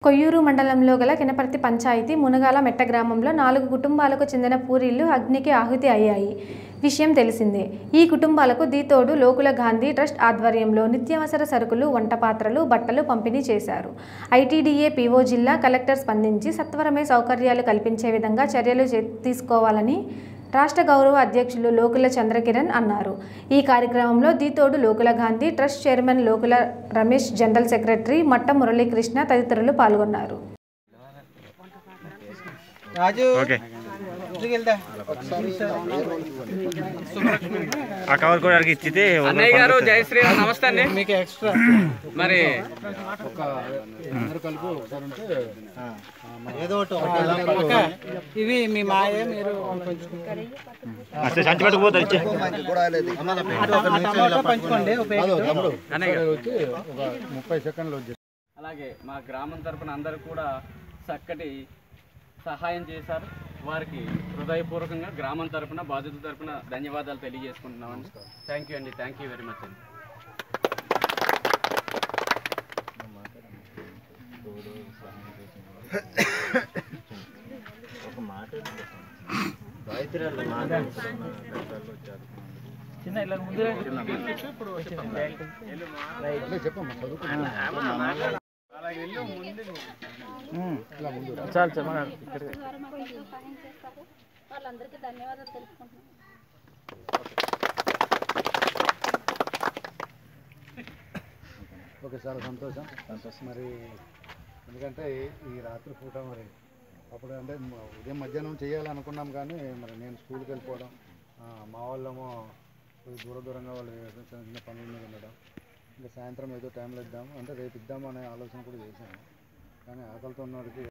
కొయ్యూరు మండలంలో గల కినపర్తి పంచాయతీ మునగాల మెట్ట గ్రామంలో నాలుగు కుటుంబాలకు చెందిన పూరీళ్లు అగ్నికి ఆహుతి అయ్యాయి విషయం తెలిసిందే ఈ కుటుంబాలకు దీతోడు లోకుల గాంధీ ట్రస్ట్ ఆధ్వర్యంలో నిత్యావసర సరుకులు వంట పాత్రలు బట్టలు పంపిణీ చేశారు ఐటీడీఏ పీఓ జిల్లా కలెక్టర్ స్పందించి సత్వరమే సౌకర్యాలు కల్పించే విధంగా చర్యలు చే- తీసుకోవాలని రాష్ట్ర గౌరవ అధ్యక్షులు లోకుల చంద్రకిరణ్ అన్నారు ఈ కార్యక్రమంలో దీతోడు లోకుల గాంధీ ట్రస్ట్ చైర్మన్ లోకుల రమేష్ జనరల్ సెక్రటరీ మట్ట మురళీకృష్ణ తదితరులు పాల్గొన్నారు రాజు ఓకే ఇంటికి వెళ్దా ఆ కవర్ కూడా అడిగి ఇచ్చితే అన్నయ్య గారు జై శ్రీరామ్ నమస్తే అండి మీకు ఎక్స్ట్రా మరి ఏదో ఒకటి ఇవి మీ మాయ మీరు సంచి పట్టుకుపోతా ఇచ్చే టమాటా పంచుకోండి ఉపయోగించు అన్నయ్య గారు అలాగే మా గ్రామం తరపున అందరూ కూడా చక్కటి సహాయం చేశారు వారికి హృదయపూర్వకంగా గ్రామం తరపున బాధితుల తరపున ధన్యవాదాలు తెలియజేసుకుంటున్నామండి థ్యాంక్ యూ అండి థ్యాంక్ యూ వెరీ మచ్ అండి సహాయం చేస్తారు వాళ్ళందరికీ ధన్యవాదాలు తెలుపుకుంటున్నాను ఓకే చాలా సంతోషం సంతోషం మరి ఎందుకంటే ఈ- ఈ రాత్రి పూట మరి అప్పుడు అంటే మ- ఉదయం మధ్యాహ్నం చేయాలనుకున్నాం కానీ మరి నేను స్కూల్కి వెళ్ళిపోవడం ఆ, మా వాళ్ళేమో కొంచెం దూర దూరంగా వాళ్ళు చిన్న చిన్న పనుల మీద ఉండడం ఇంకా సాయంత్రం ఏదో టైంలో ఇద్దాము అంటే రేపు ఇద్దాము అనే ఆలోచన కూడా చేశాను కానీ ఆకలితో ఉన్నవాడికి